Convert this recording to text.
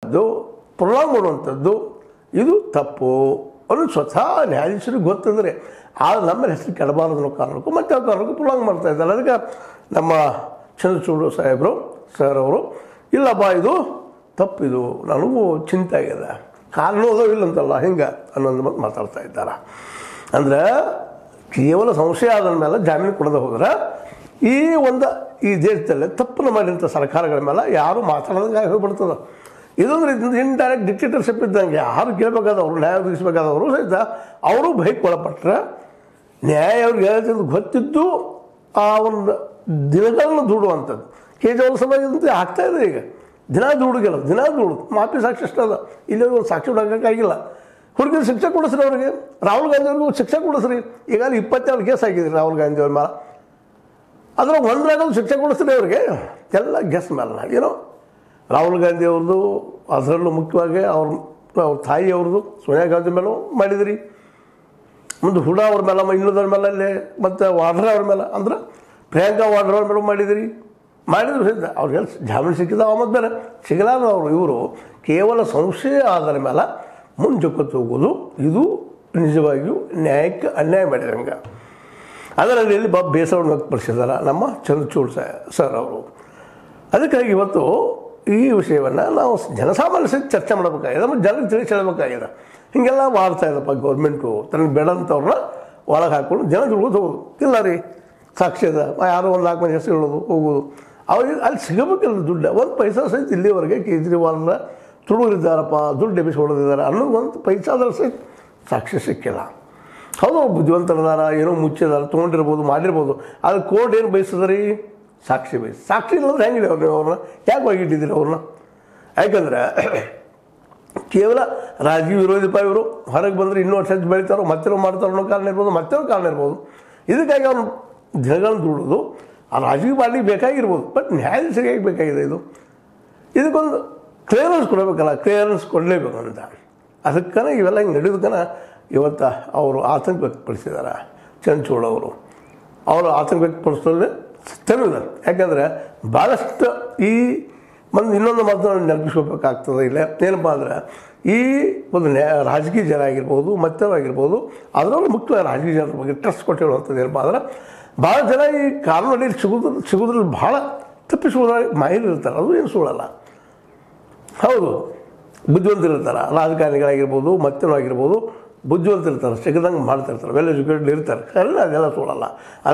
ಇದು ಪ್ರೊಲಾಂಗ್ ಮಾಡುವಂಥದ್ದು ಇದು ತಪ್ಪು ಅನ್ನೋದು ಸ್ವತಃ ನ್ಯಾಯಾಧೀಶರಿಗೆ ಗೊತ್ತಂದರೆ ಆ ನಮ್ಮ ಹೆಸರು ಕೆಡಬಾರದು ಅನ್ನೋ ಕಾರಣಕ್ಕೂ ಮತ್ತೆ ಆ ಕಾರಣಕ್ಕೂ ಪ್ರೊಲಾಂಗ್ ಮಾಡ್ತಾ ಇದ್ದಾರೆ ಅದಕ್ಕೆ ನಮ್ಮ ಚಂದ್ರಚೂಡು ಸಾಹೇಬರು ಸರ್ ಅವರು ಇಲ್ಲಪ್ಪ ಇದು ತಪ್ಪಿದು ನನಗೂ ಚಿಂತೆ ಆಗಿದೆ ಕಾರಣ ಅದೋ ಇಲ್ಲಂತಲ್ಲ ಹಿಂಗೆ ಅನ್ನೋದು ಮಾತು ಮಾತಾಡ್ತಾ ಇದ್ದಾರೆ ಅಂದ್ರೆ ಕೇವಲ ಸಂಶಯ ಆದ ಮೇಲೆ ಜಾಮೀನು ಕೊಡದೆ ಹೋದ್ರೆ ಈ ಒಂದು ಈ ದೇಶದಲ್ಲಿ ತಪ್ಪನ್ನು ಮಾಡಿದಂಥ ಸರ್ಕಾರಗಳ ಮೇಲೆ ಯಾರು ಮಾತಾಡೋದಂಗೆ ಹೋಗ್ಬಿಡ್ತದೆ ಇದೊಂದ್ರೆ ಇಂಡೈರೆಕ್ಟ್ ಡಿಕ್ಟೇಟರ್ಶಿಪ್ ಇದ್ದಂಗೆ ಯಾರು ಕೇಳಬೇಕಾದವರು ನ್ಯಾಯ ಒದಗಿಸ್ಬೇಕಾದವರು ಸಹಿತ ಅವರು ಭಯಕ್ಕೆ ಒಳಪಟ್ರೆ ನ್ಯಾಯ ಅವ್ರಿಗೆ ಹೇಳ್ತಿದ್ದು ಗೊತ್ತಿದ್ದು ಆ ಒಂದು ದಿನಗಳನ್ನು ದುಡುವಂಥದ್ದು ಕೆ ಜಿ ಅವ್ರ ಸಮಾಜದಂತೆ ಆಗ್ತಾ ಇದೆ ಈಗ ದಿನ ದುಡುಗಿಲ್ಲ ದಿನ ದುಡು ಮಾಪಿ ಸಾಕ್ಷಿ ಅಷ್ಟೇ ಅದ ಇಲ್ಲಿ ಒಂದು ಸಾಕ್ಷಿ ಹುಡುಕಾಗಿಲ್ಲ ಹುಡುಗಿನ ಶಿಕ್ಷೆ ಕೊಡಿಸ್ರಿ ಅವ್ರಿಗೆ ರಾಹುಲ್ ಗಾಂಧಿ ಅವ್ರಿಗೂ ಶಿಕ್ಷೆ ಕೊಡಿಸ್ರಿ ಈಗಾಗಲೇ ಇಪ್ಪತ್ತೆರಡು ಕೇಸ್ ಆಗಿದ್ರಿ ರಾಹುಲ್ ಗಾಂಧಿ ಅವ್ರ ಮೇಲೆ ಅದ್ರಾಗ ಒಂದ್ರಾಗೋದು ಶಿಕ್ಷೆ ಕೊಡಿಸ್ರಿ ಅವ್ರಿಗೆ ಎಲ್ಲ ಗೆಸ್ ಮೇಲೆ ಏನೋ ರಾಹುಲ್ ಗಾಂಧಿ ಅವ್ರದ್ದು ಅದರಲ್ಲೂ ಮುಖ್ಯವಾಗಿ ಅವ್ರ ಅವ್ರ ತಾಯಿ ಅವ್ರದ್ದು ಸೋನಿಯಾ ಗಾಂಧಿ ಮೇಲೂ ಮಾಡಿದ್ರಿ ಮುಂದೆ ಹುಡಾ ಅವ್ರ ಮೇಲೆ ಇನ್ನುದರ ಮೇಲೆ ಅಲ್ಲೇ ಮತ್ತು ವಾಡ್ರಾ ಅವ್ರ ಮೇಲೆ ಅಂದ್ರೆ ಪ್ರಿಯಾಂಕಾ ವಾಡ್ರಾ ಅವ್ರ ಮೇಲೆ ಮಾಡಿದ್ರಿ ಮಾಡಿದ್ರು ಸಹಿತ ಅವ್ರಿಗೆಲ್ಲ ಜಾಮೀನು ಸಿಕ್ಕಿದ ಆಮದು ಬೇರೆ ಸಿಗಲಾರ ಅವರು ಇವರು ಕೇವಲ ಸಂಶಯ ಆಧಾರ ಮೇಲೆ ಮುಂದೆ ಜೊಕ್ಕತ್ತು ಹೋಗೋದು ಇದು ನಿಜವಾಗಿಯೂ ನ್ಯಾಯಕ್ಕೆ ಅನ್ಯಾಯ ಮಾಡಿದಂಗೆ ಅದರಲ್ಲಿ ಇಲ್ಲಿ ಬಾ ಬೇಸರವನ್ನು ವ್ಯಕ್ತಪಡಿಸಿದ್ದಾರೆ ನಮ್ಮ ಚಂದ್ರಚೂಡ್ ಸರ್ ಅವರು ಅದಕ್ಕಾಗಿ ಇವತ್ತು ಈ ವಿಷಯವನ್ನು ನಾವು ಜನಸಾಮಾನ್ಯ ಸಹಿತ ಚರ್ಚೆ ಮಾಡಬೇಕಾಗಿದೆ ಮತ್ತು ಜನರಿಗೆ ತಿಳಿಸಿ ಹೇಳಬೇಕಾಗಿದೆ ಹೀಗೆಲ್ಲ ಮಾಡ್ತಾ ಇದ್ದಪ್ಪ ಗೌರ್ಮೆಂಟು ತನಗೆ ಬೇಡಂತವ್ರನ್ನ ಒಳಗೆ ಹಾಕ್ಕೊಂಡು ಜನ ದುಡ್ದು ಹೋಗೋದು ಇಲ್ಲ ರೀ ಸಾಕ್ಷಿ ಅದ ಯಾರೋ ಒಂದು ನಾಲ್ಕು ಮಂದಿ ಹೆಸರು ಹೇಳೋದು ಹೋಗೋದು ಅವ್ರಿಗೆ ಅಲ್ಲಿ ಸಿಗಬೇಕಿಲ್ಲ ದುಡ್ಡು ಒಂದು ಪೈಸಾ ಸಹಿತ ಇಲ್ಲಿವರೆಗೆ ಕೇಜ್ರಿವಾಲ್ರ ತುಳುವರಿದ್ದಾರಪ್ಪ ದುಡ್ಡು ಎಬ್ಬಿಸ್ಕೊಳ್ಳೋದಿದ್ದಾರೆ ಅನ್ನೋದು ಒಂದು ಪೈಸಾದ್ರೆ ಸಹಿತ ಸಾಕ್ಷಿ ಸಿಕ್ಕಿಲ್ಲ ಹೌದು ಅವ್ರು ಬುದ್ಧಿವಂತರದಾರ ಏನೋ ಮುಚ್ಚಿದಾರ ತೊಗೊಂಡಿರ್ಬೋದು ಮಾಡಿರ್ಬೋದು ಆದರೆ ಕೋರ್ಟ್ ಏನು ಬಯಸ್ತದ್ರಿ ಸಾಕ್ಷಿ ಬಯಸ್ ಸಾಕ್ಷಿ ಇಲ್ಲಂದ್ರೆ ಹೆಂಗಿದೆ ಅವ್ರನ್ನ ಅವ್ರನ್ನ ಯಾಕೆ ಹೋಗಿಟ್ಟಿದ್ದೀರಿ ಅವ್ರನ್ನ ಯಾಕಂದ್ರೆ ಕೇವಲ ರಾಜಕೀಯ ವಿರೋಧಿಪ ಇವರು ಹೊರಗೆ ಬಂದರೆ ಇನ್ನೂ ವರ್ಷ ಹೆಚ್ಚು ಬೆಳಿತಾರೋ ಮತ್ತೇನೋ ಮಾಡ್ತಾರೋ ಅನ್ನೋ ಕಾರಣ ಇರ್ಬೋದು ಮತ್ತೇನೋ ಕಾರಣ ಇರ್ಬೋದು ಇದಕ್ಕಾಗಿ ಅವ್ನು ದಿನಗಳನ್ನು ದುಡೋದು ಆ ರಾಜಕೀಯ ಪಾರ್ಟಿಗೆ ಬೇಕಾಗಿರ್ಬೋದು ಬಟ್ ನ್ಯಾಯಾಧೀಶರಿಗೆ ಬೇಕಾಗಿದೆ ಇದು ಇದಕ್ಕೊಂದು ಕ್ಲಿಯರೆನ್ಸ್ ಕೊಡಬೇಕಲ್ಲ ಕ್ಲಿಯರೆನ್ಸ್ ಕೊಡಲೇಬೇಕು ಅಂತ ಅದಕ್ಕನ ಇವೆಲ್ಲ ಹಿಂಗೆ ನಡೆಯೋದಕ್ಕನ ಇವತ್ತು ಅವರು ಆತಂಕ ವ್ಯಕ್ತಪಡಿಸಿದ್ದಾರೆ ಚಂಚೋಳ ಅವರು ಅವರು ಆತಂಕ ವ್ಯಕ್ತಪಡಿಸೋದ್ರೆ ತೆರವಿದ್ದಾರೆ ಯಾಕಂದರೆ ಭಾಳಷ್ಟು ಈ ಒಂದು ಇನ್ನೊಂದು ಮಾತನ್ನು ನೆನಪಿಸ್ಕೋಬೇಕಾಗ್ತದೆ ಇಲ್ಲ ಏನಪ್ಪ ಅಂದ್ರೆ ಈ ಒಂದು ನ್ಯಾ ರಾಜಕೀಯ ಜನ ಆಗಿರ್ಬೋದು ಮತ್ತವಾಗಿರ್ಬೋದು ಅದರಲ್ಲೂ ಮುಖ್ಯವಾಗಿ ರಾಜಕೀಯ ಜನರ ಬಗ್ಗೆ ಟ್ರಸ್ಟ್ ಕೊಟ್ಟು ಹೇಳುವಂಥದ್ದು ಏನಪ್ಪ ಅಂದ್ರೆ ಭಾಳ ಜನ ಈ ಕಾನೂನಲ್ಲಿ ಸಿಗೋದು ಸಿಗೋದ್ರಲ್ಲಿ ಭಾಳ ತಪ್ಪಿಸುವುದಾಗಿ ಮಾಹಿತಿ ಇರ್ತಾರೆ ಅದು ಏನು ಸುಳ್ಳಲ್ಲ ಹೌದು ಬುದ್ಧಿವಂತರಿರ್ತಾರೆ ರಾಜಕಾರಣಿಗಳಾಗಿರ್ಬೋದು ಮತ್ತೇನೋ ಆಗಿರ್ಬೋದು ಬುದ್ಧಿವಂತರಿರ್ತಾರೆ ಸಿಗದಂಗೆ ಮಾಡ್ತಿರ್ತಾರೆ ವೆಲ್ ಎಜುಕೇಟೆಡ್ ಇರ್ತಾರೆ ಸರಿ ಅದೆಲ್ಲ ಸುಳ್ಳಲ್ಲ